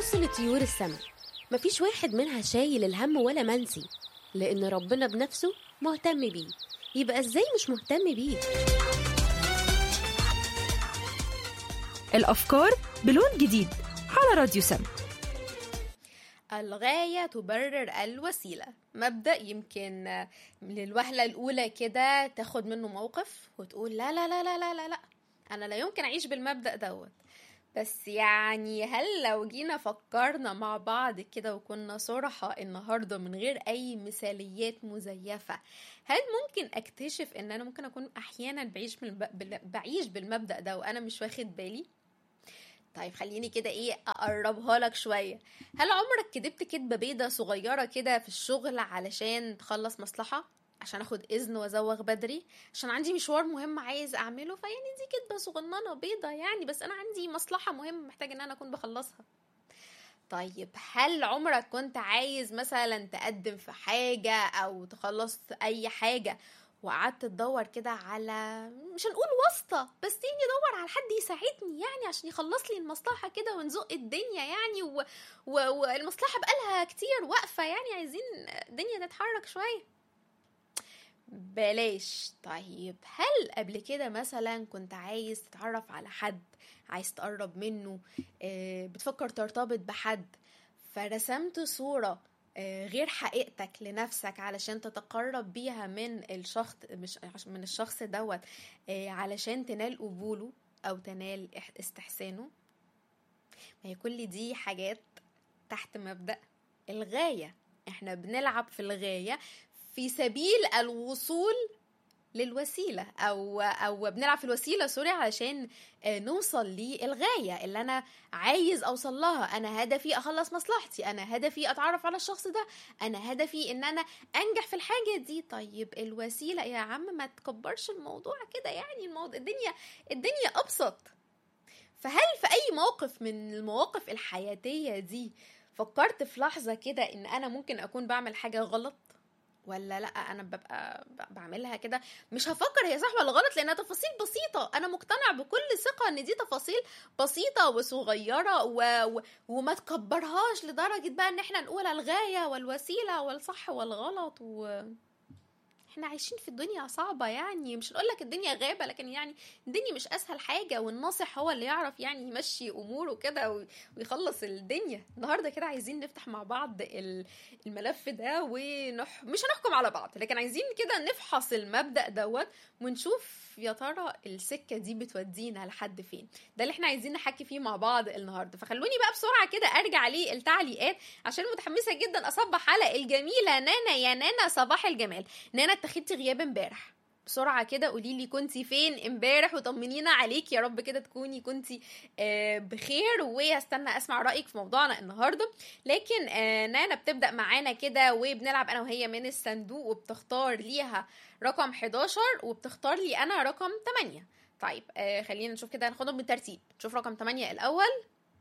بص لطيور السماء مفيش واحد منها شايل الهم ولا منسي لأن ربنا بنفسه مهتم بيه يبقى ازاي مش مهتم بيه الأفكار بلون جديد على راديو سم الغاية تبرر الوسيلة مبدأ يمكن للوهلة الأولى كده تاخد منه موقف وتقول لا لا لا لا لا لا, لا. أنا لا يمكن أعيش بالمبدأ دوت بس يعني هل لو جينا فكرنا مع بعض كده وكنا صراحة النهاردة من غير أي مثاليات مزيفة هل ممكن أكتشف إن أنا ممكن أكون أحيانا بعيش, بالب... بعيش بالمبدأ ده وأنا مش واخد بالي؟ طيب خليني كده ايه اقربها لك شويه هل عمرك كدبت كدبه بيضه صغيره كده في الشغل علشان تخلص مصلحه عشان اخد اذن وازوغ بدري عشان عندي مشوار مهم عايز اعمله فيعني دي كدبه صغننه بيضه يعني بس انا عندي مصلحه مهمه محتاج ان انا اكون بخلصها طيب هل عمرك كنت عايز مثلا تقدم في حاجه او تخلص اي حاجه وقعدت تدور كده على مش هنقول واسطه بس يعني دور على حد يساعدني يعني عشان يخلص لي المصلحه كده ونزق الدنيا يعني و... و... والمصلحه بقالها كتير واقفه يعني عايزين الدنيا تتحرك شويه بلاش طيب هل قبل كده مثلا كنت عايز تتعرف على حد عايز تقرب منه بتفكر ترتبط بحد فرسمت صوره غير حقيقتك لنفسك علشان تتقرب بيها من الشخص مش من الشخص دوت علشان تنال قبوله او تنال استحسانه ما هي كل دي حاجات تحت مبدأ الغاية احنا بنلعب في الغاية في سبيل الوصول للوسيلة أو أو بنلعب في الوسيلة سوري علشان نوصل للغاية اللي أنا عايز أوصل لها أنا هدفي أخلص مصلحتي أنا هدفي أتعرف على الشخص ده أنا هدفي إن أنا أنجح في الحاجة دي طيب الوسيلة يا عم ما تكبرش الموضوع كده يعني الموضوع الدنيا الدنيا أبسط فهل في أي موقف من المواقف الحياتية دي فكرت في لحظة كده إن أنا ممكن أكون بعمل حاجة غلط ولا لا انا ببقى بعملها كده مش هفكر هي صح ولا غلط لانها تفاصيل بسيطه انا مقتنع بكل ثقه ان دي تفاصيل بسيطه وصغيره و... و... وما تكبرهاش لدرجه بقى ان احنا نقول الغايه والوسيله والصح والغلط و... احنا عايشين في الدنيا صعبة يعني مش هنقول لك الدنيا غابة لكن يعني الدنيا مش اسهل حاجة والناصح هو اللي يعرف يعني يمشي اموره كده ويخلص الدنيا النهاردة كده عايزين نفتح مع بعض الملف ده ونح مش هنحكم على بعض لكن عايزين كده نفحص المبدأ دوت ونشوف يا ترى السكة دي بتودينا لحد فين ده اللي احنا عايزين نحكي فيه مع بعض النهاردة فخلوني بقى بسرعة كده ارجع للتعليقات عشان متحمسة جدا اصبح على الجميلة نانا يا نانا صباح الجمال نانا اتخذتي غياب امبارح بسرعة كده قولي لي كنتي فين امبارح وطمنينا عليك يا رب كده تكوني كنتي آه بخير وهستنى اسمع رأيك في موضوعنا النهاردة لكن آه نانا بتبدأ معانا كده وبنلعب انا وهي من الصندوق وبتختار ليها رقم 11 وبتختار لي انا رقم 8 طيب آه خلينا نشوف كده هناخدهم بالترتيب نشوف رقم 8 الاول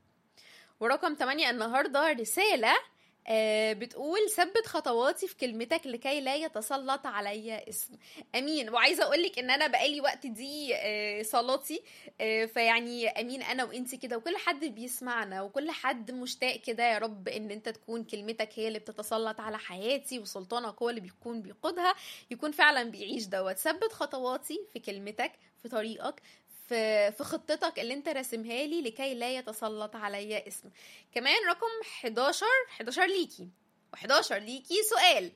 ورقم 8 النهارده رسالة آه بتقول ثبت خطواتي في كلمتك لكي لا يتسلط عليا اسم امين وعايزه اقول لك ان انا بقالي وقت دي آه صلاتي آه فيعني امين انا وانت كده وكل حد بيسمعنا وكل حد مشتاق كده يا رب ان انت تكون كلمتك هي اللي بتتسلط على حياتي وسلطانك هو اللي بيكون بيقودها يكون فعلا بيعيش دوت ثبت خطواتي في كلمتك في طريقك في في خطتك اللي انت راسمها لي لكي لا يتسلط عليا اسم كمان رقم 11 11 ليكي و11 ليكي سؤال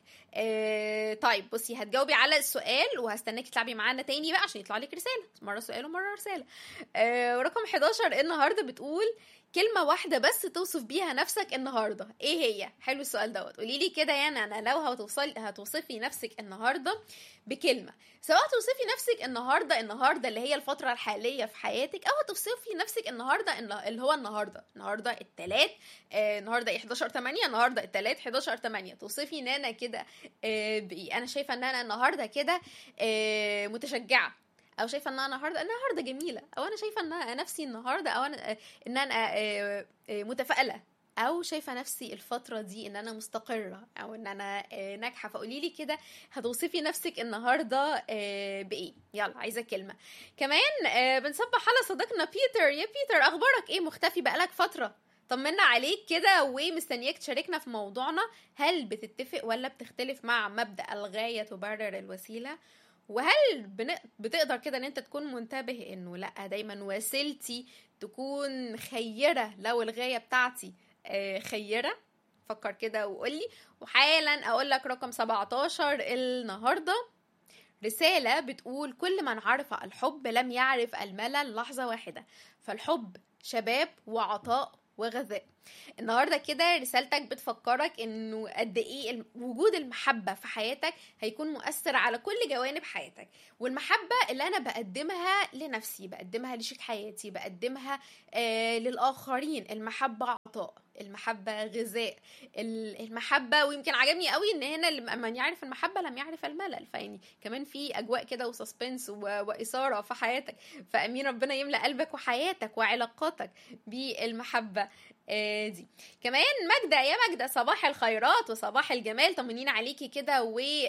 آه طيب بصي هتجاوبي على السؤال وهستناكي تلعبي معانا تاني بقى عشان يطلع لك رساله مره سؤال ومره رساله آه ورقم 11 النهارده بتقول كلمه واحده بس توصف بيها نفسك النهارده ايه هي حلو السؤال دوت قولي لي كده يا انا لو هتوصلي هتوصفي نفسك النهارده بكلمه سواء توصفي نفسك النهارده النهارده اللي هي الفتره الحاليه في حياتك او هتوصفي نفسك النهارده اللي هو النهارده النهارده التلات آه النهارده 11 8 النهارده التلات 11 8 توصفي نانا كده آه بايه انا شايفه ان انا النهارده كده آه متشجعه او شايفه ان انا النهارده النهارده جميله او انا شايفه ان انا نفسي النهارده او انا ان انا متفائله او شايفه نفسي الفتره دي ان انا مستقره او ان انا ناجحه فقولي لي كده هتوصفي نفسك النهارده بايه يلا عايزه كلمه كمان بنصبح على صديقنا بيتر يا بيتر اخبارك ايه مختفي بقالك فتره طمنا عليك كده ومستنياك تشاركنا في موضوعنا هل بتتفق ولا بتختلف مع مبدأ الغاية تبرر الوسيلة وهل بن... بتقدر كده ان انت تكون منتبه انه لا دايما وسيلتي تكون خيرة لو الغاية بتاعتي آه، خيرة فكر كده وقولي وحالا اقول لك رقم 17 النهارده رسالة بتقول كل من عرف الحب لم يعرف الملل لحظة واحدة فالحب شباب وعطاء وغذاء النهارده كده رسالتك بتفكرك انه قد ايه الم- وجود المحبه في حياتك هيكون مؤثر على كل جوانب حياتك والمحبه اللي انا بقدمها لنفسي بقدمها لشريك حياتي بقدمها آه للاخرين المحبه عطاء المحبه غذاء ال- المحبه ويمكن عجبني قوي ان هنا لما من يعرف المحبه لم يعرف الملل فيعني كمان في اجواء كده وسسبنس و- واثاره في حياتك فامين ربنا يملا قلبك وحياتك وعلاقاتك بالمحبه آه، دي كمان ماجدة يا ماجدة صباح الخيرات وصباح الجمال طمنين عليكي كده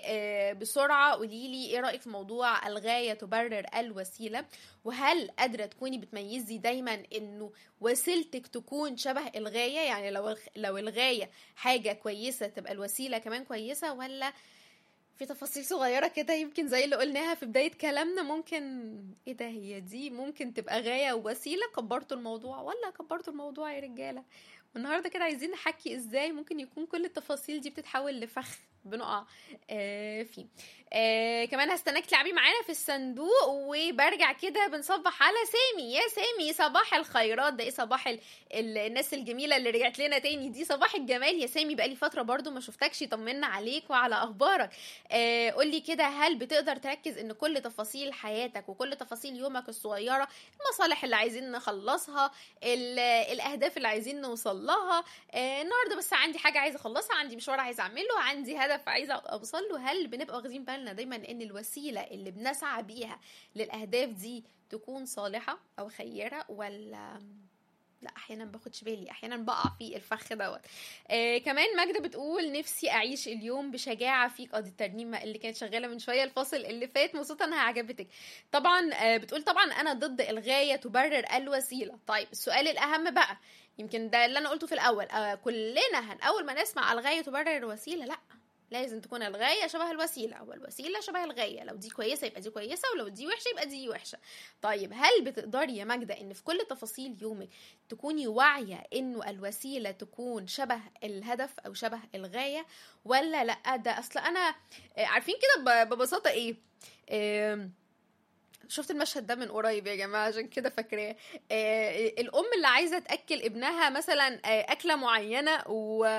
وبسرعة قولي لي ايه رأيك في موضوع الغاية تبرر الوسيلة وهل قادرة تكوني بتميزي دايما انه وسيلتك تكون شبه الغاية يعني لو لو الغاية حاجة كويسة تبقى الوسيلة كمان كويسة ولا في تفاصيل صغيرة كده يمكن زي اللي قلناها في بداية كلامنا ممكن ايه ده هي دي ممكن تبقى غاية ووسيلة كبرتوا الموضوع ولا كبرتوا الموضوع يا رجالة والنهاردة كده عايزين نحكي ازاي ممكن يكون كل التفاصيل دي بتتحول لفخ بنقع آه فيه آه كمان هستناك تلعبي معانا في الصندوق وبرجع كده بنصبح على سامي يا سامي صباح الخيرات ده ايه صباح ال... ال... الناس الجميله اللي رجعت لنا تاني دي صباح الجمال يا سامي بقالي فتره برضو ما شفتكش طمنا عليك وعلى اخبارك آه قولي كده هل بتقدر تركز ان كل تفاصيل حياتك وكل تفاصيل يومك الصغيره المصالح اللي عايزين نخلصها ال... الاهداف اللي عايزين نوصل لها آه النهارده بس عندي حاجه عايزه اخلصها عندي مشوار عايزه اعمله عندي هدف عايزه اوصل له هل بنبقى واخدين بالنا دايما ان الوسيله اللي بنسعى بيها للاهداف دي تكون صالحه او خيره ولا لا احيانا باخدش بالي احيانا بقع في الفخ دوت آه كمان ماجده بتقول نفسي اعيش اليوم بشجاعه فيك اه دي الترنيمه اللي كانت شغاله من شويه الفاصل اللي فات مبسوطه انها عجبتك طبعا آه بتقول طبعا انا ضد الغايه تبرر الوسيله طيب السؤال الاهم بقى يمكن ده اللي انا قلته في الاول آه كلنا هن اول ما نسمع الغايه تبرر الوسيله لا لازم تكون الغاية شبه الوسيلة والوسيلة شبه الغاية لو دي كويسة يبقى دي كويسة ولو دي وحشة يبقى دي وحشة طيب هل بتقدري يا ماجدة ان في كل تفاصيل يومك تكوني واعية انه الوسيلة تكون شبه الهدف او شبه الغاية ولا لا ده اصل انا عارفين كده ببساطة ايه, إيه شفت المشهد ده من قريب يا جماعه عشان كده فاكراه آه الام اللي عايزه تاكل ابنها مثلا آه اكله معينه و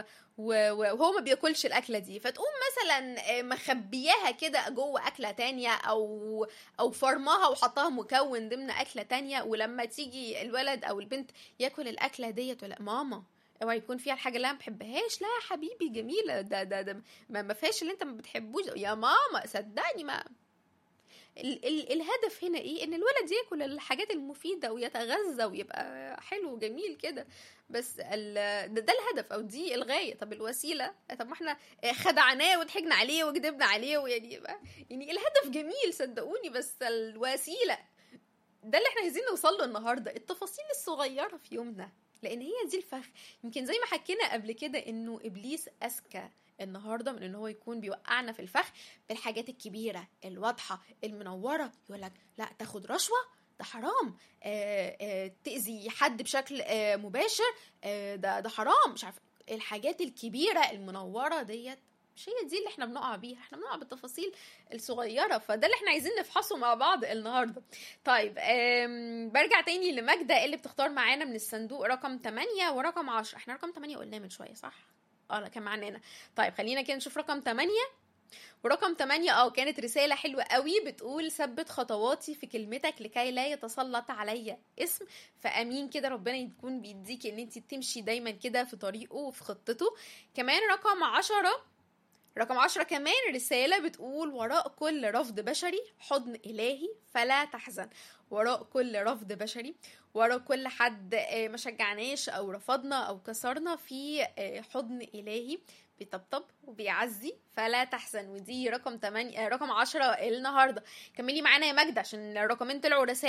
وهو ما بياكلش الاكله دي فتقوم مثلا مخبياها كده جوه اكله تانية او او فرماها وحطها مكون ضمن اكله تانية ولما تيجي الولد او البنت ياكل الاكله ديت ولا ماما اوعى يكون فيها الحاجه اللي انا ما بحبهاش لا يا حبيبي جميله ده ده ده ما فيهاش اللي انت ما بتحبوش يا ماما صدقني ما ال- ال- الهدف هنا ايه ان الولد ياكل الحاجات المفيده ويتغذى ويبقى حلو وجميل كده بس ده, ده الهدف او دي الغايه طب الوسيله طب ما احنا خدعناه وضحكنا عليه وكذبنا عليه ويعني يعني الهدف جميل صدقوني بس الوسيله ده اللي احنا عايزين نوصل له النهارده التفاصيل الصغيره في يومنا لان هي دي الفخ يمكن زي ما حكينا قبل كده انه ابليس اذكى النهارده من ان هو يكون بيوقعنا في الفخ بالحاجات الكبيره الواضحه المنوره يقول لك لا تاخد رشوه ده حرام آآ آآ تاذي حد بشكل مباشر ده ده حرام مش عارف الحاجات الكبيره المنوره ديت مش هي دي اللي احنا بنقع بيها احنا بنقع بالتفاصيل الصغيرة فده اللي احنا عايزين نفحصه مع بعض النهاردة طيب برجع تاني لماجدة اللي بتختار معانا من الصندوق رقم 8 ورقم 10 احنا رقم 8 قلناه من شوية صح؟ اه لا كان معانا طيب خلينا كده نشوف رقم 8 ورقم 8 اه كانت رسالة حلوة قوي بتقول ثبت خطواتي في كلمتك لكي لا يتسلط عليا اسم فامين كده ربنا يكون بيديكي ان انت تمشي دايما كده في طريقه وفي خطته كمان رقم 10 رقم عشرة كمان رسالة بتقول وراء كل رفض بشري حضن إلهي فلا تحزن وراء كل رفض بشري وراء كل حد ما شجعناش أو رفضنا أو كسرنا في حضن إلهي بيطبطب وبيعزي فلا تحزن ودي رقم 8 رقم 10 النهارده كملي معانا يا ماجده عشان الرقمين طلعوا رسايل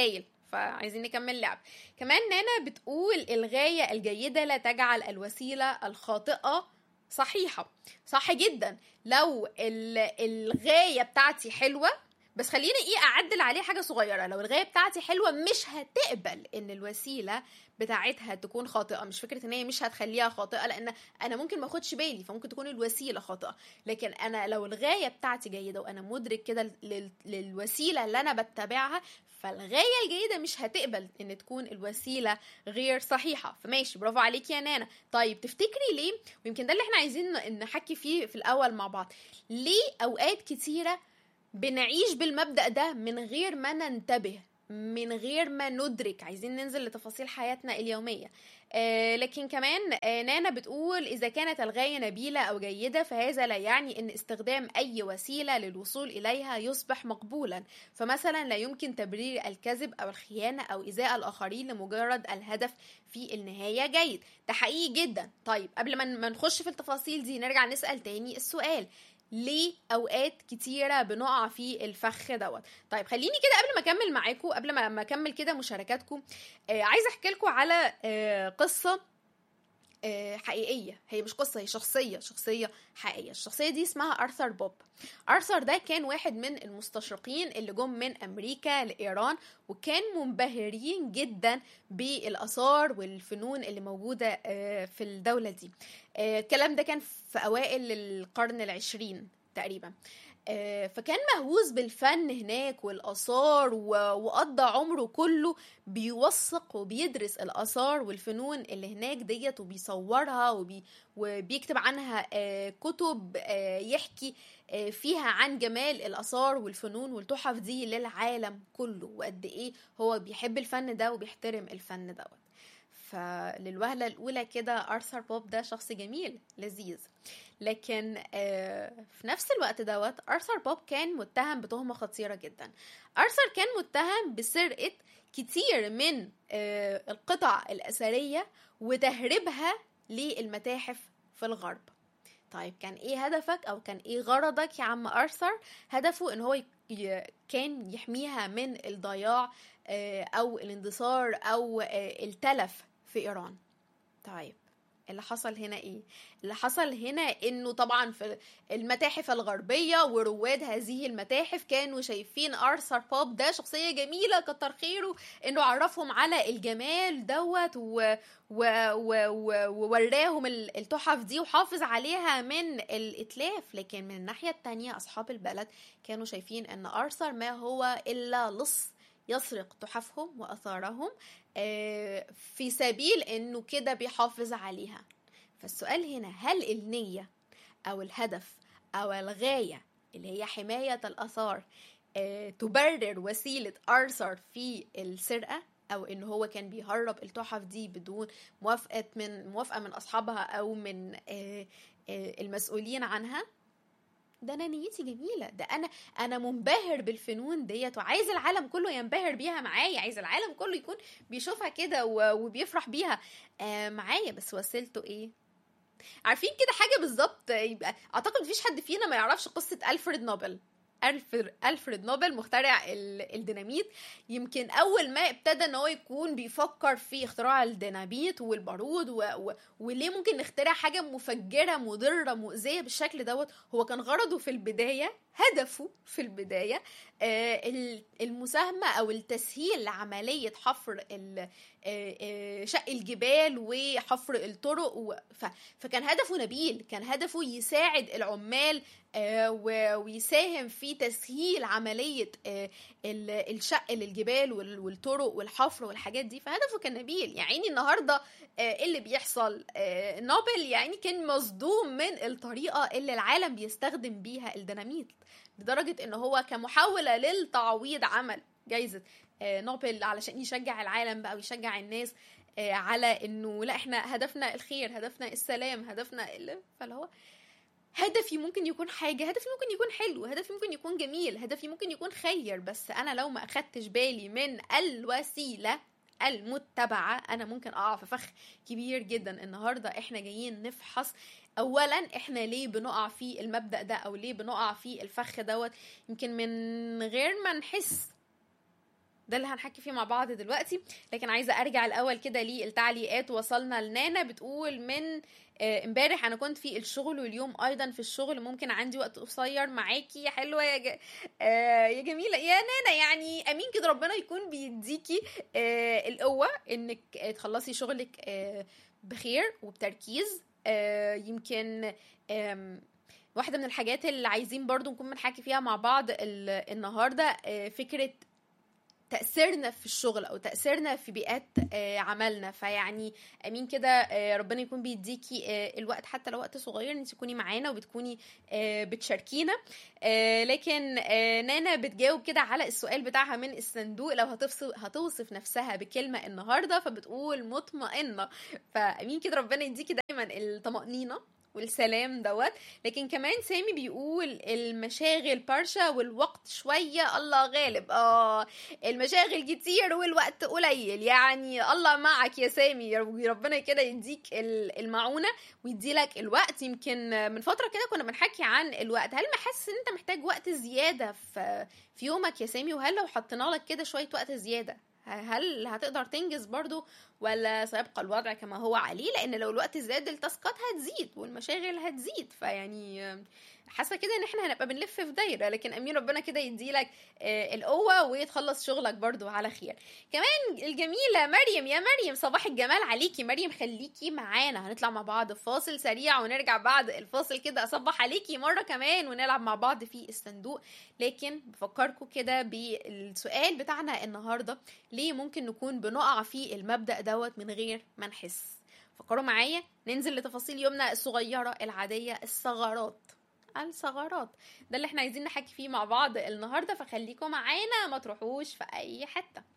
فعايزين نكمل لعب كمان نانا بتقول الغاية الجيدة لا تجعل الوسيلة الخاطئة صحيحة صح جدا لو ال- الغاية بتاعتي حلوة بس خليني ايه اعدل عليه حاجة صغيرة لو الغاية بتاعتي حلوة مش هتقبل ان الوسيلة بتاعتها تكون خاطئة مش فكرة ان هي مش هتخليها خاطئة لان انا ممكن ما اخدش بالي فممكن تكون الوسيلة خاطئة لكن انا لو الغاية بتاعتي جيدة وانا مدرك كده لل- للوسيلة اللي انا بتبعها فالغاية الجيدة مش هتقبل ان تكون الوسيلة غير صحيحة فماشي برافو عليك يا نانا طيب تفتكري ليه ويمكن ده اللي احنا عايزين ن- نحكي فيه في الاول مع بعض ليه اوقات كتيرة بنعيش بالمبدأ ده من غير ما ننتبه من غير ما ندرك عايزين ننزل لتفاصيل حياتنا اليومية آه لكن كمان آه نانا بتقول إذا كانت الغاية نبيلة أو جيدة فهذا لا يعني أن استخدام أي وسيلة للوصول إليها يصبح مقبولا فمثلا لا يمكن تبرير الكذب أو الخيانة أو إيذاء الآخرين لمجرد الهدف في النهاية جيد ده حقيقي جدا طيب قبل ما ما نخش في التفاصيل دي نرجع نسأل تاني السؤال ليه اوقات كتيره بنقع في الفخ دوت طيب خليني كده قبل ما اكمل معاكم قبل ما ما اكمل كده مشاركاتكم آه عايزه احكي لكم على آه قصه آه، حقيقيه هي مش قصه هي شخصيه شخصيه حقيقيه الشخصيه دي اسمها ارثر بوب ارثر ده كان واحد من المستشرقين اللي جم من امريكا لايران وكان منبهرين جدا بالاثار والفنون اللي موجوده آه، في الدوله دي آه، الكلام ده كان في اوائل القرن العشرين تقريبا آه، فكان مهووس بالفن هناك والآثار و- وقضى عمره كله بيوثق وبيدرس الآثار والفنون اللي هناك ديت وبيصورها وبي وبيكتب عنها آه، كتب آه، يحكي آه، فيها عن جمال الآثار والفنون والتحف دي للعالم كله وقد إيه هو بيحب الفن ده وبيحترم الفن دوت فللوهلة الأولى كده أرثر بوب ده شخص جميل لذيذ لكن آه، في نفس الوقت دوت أرثر بوب كان متهم بتهمة خطيرة جدا أرثر كان متهم بسرقة كتير من آه، القطع الأثرية وتهريبها للمتاحف في الغرب طيب كان ايه هدفك او كان ايه غرضك يا عم ارثر هدفه ان هو ي- ي- كان يحميها من الضياع آه، او الاندثار او آه، التلف في ايران طيب اللي حصل هنا ايه اللي حصل هنا انه طبعا في المتاحف الغربية ورواد هذه المتاحف كانوا شايفين ارثر بوب ده شخصية جميلة كتر خيره انه عرفهم على الجمال دوت و... و... و... و... ووراهم ال- التحف دي وحافظ عليها من الاتلاف لكن من الناحية التانية اصحاب البلد كانوا شايفين ان ارثر ما هو الا لص يسرق تحفهم واثارهم آه، في سبيل انه كده بيحافظ عليها فالسؤال هنا هل النية او الهدف او الغاية اللي هي حماية الاثار آه، تبرر وسيلة ارثر في السرقة او ان هو كان بيهرب التحف دي بدون موافقة من موافقة من اصحابها او من آه، آه، المسؤولين عنها ده انا نيتي جميله ده انا انا منبهر بالفنون ديت وعايز العالم كله ينبهر بيها معايا عايز العالم كله يكون بيشوفها كده و- وبيفرح بيها آه معايا بس وسيلته ايه عارفين كده حاجه بالظبط يبقى اعتقد مفيش حد فينا ما يعرفش قصه الفريد نوبل ألفر- الفريد نوبل مخترع ال- الديناميت يمكن اول ما ابتدى ان هو يكون بيفكر في اختراع الديناميت والبارود و... و... وليه ممكن نخترع حاجه مفجره مضره مؤذيه بالشكل دوت هو كان غرضه في البدايه هدفه في البدايه آه، ال- المساهمه او التسهيل لعمليه حفر ال- آه، آه، شق الجبال وحفر الطرق و... ف... فكان هدفه نبيل كان هدفه يساعد العمال آه، و- ويساهم في تسهيل عملية آه، ال- الشق للجبال وال- والطرق والحفر والحاجات دي فهدفه كان نبيل يعني النهاردة آه، إيه اللي بيحصل آه، نوبل يعني كان مصدوم من الطريقة اللي العالم بيستخدم بيها الديناميت لدرجة ان هو كمحاولة للتعويض عمل جايزة آه، نوبل علشان يشجع العالم بقى ويشجع الناس آه، على انه لا احنا هدفنا الخير هدفنا السلام هدفنا ال... فاللي هو هدفي ممكن يكون حاجة هدفي ممكن يكون حلو هدفي ممكن يكون جميل هدفي ممكن يكون خير بس أنا لو ما أخدتش بالي من الوسيلة المتبعة أنا ممكن أقع في فخ كبير جدا النهاردة إحنا جايين نفحص أولا إحنا ليه بنقع في المبدأ ده أو ليه بنقع في الفخ دوت يمكن من غير ما نحس ده اللي هنحكي فيه مع بعض دلوقتي لكن عايزه ارجع الاول كده للتعليقات وصلنا لنانا بتقول من آه، امبارح انا كنت في الشغل واليوم ايضا في الشغل ممكن عندي وقت قصير معاكي يا حلوه يا ج... آه يا جميله يا نانا يعني امين كده ربنا يكون بيديكي آه القوه انك آه، تخلصي شغلك آه بخير وبتركيز آه يمكن آم، واحده من الحاجات اللي عايزين برضو نكون بنحكي فيها مع بعض ال- النهارده آه، فكره تأثيرنا في الشغل أو تأثيرنا في بيئات آه، عملنا فيعني أمين كده آه، ربنا يكون بيديكي آه، الوقت حتى لو وقت صغير انت تكوني معانا وبتكوني آه، بتشاركينا آه، لكن آه، نانا بتجاوب كده على السؤال بتاعها من الصندوق لو هتوصف هتوصف نفسها بكلمة النهاردة فبتقول مطمئنة فأمين كده ربنا يديكي دايما الطمأنينة والسلام دوت لكن كمان سامي بيقول المشاغل برشا والوقت شوية الله غالب اه المشاغل كتير والوقت قليل يعني الله معك يا سامي يا رب- ربنا كده يديك ال- المعونة ويديلك الوقت يمكن من فترة كده كنا بنحكي عن الوقت هل محس ان انت محتاج وقت زيادة في في يومك يا سامي وهل لو حطينا لك كده شوية وقت زيادة هل هتقدر تنجز برضو ولا سيبقى الوضع كما هو عليه لان لو الوقت زاد التاسكات هتزيد والمشاغل هتزيد فيعني حاسه كده ان احنا هنبقى بنلف في دايره لكن امين ربنا كده يديلك آه، القوه وتخلص شغلك برضو على خير كمان الجميله مريم يا مريم صباح الجمال عليكي مريم خليكي معانا هنطلع مع بعض فاصل سريع ونرجع بعد الفاصل كده اصبح عليكي مره كمان ونلعب مع بعض في الصندوق لكن بفكركم كده بالسؤال بتاعنا النهارده ليه ممكن نكون بنقع في المبدأ دوت من غير ما نحس فكروا معايا ننزل لتفاصيل يومنا الصغيرة العادية الثغرات الثغرات ده اللي احنا عايزين نحكي فيه مع بعض النهارده فخليكم معانا ما تروحوش في اي حته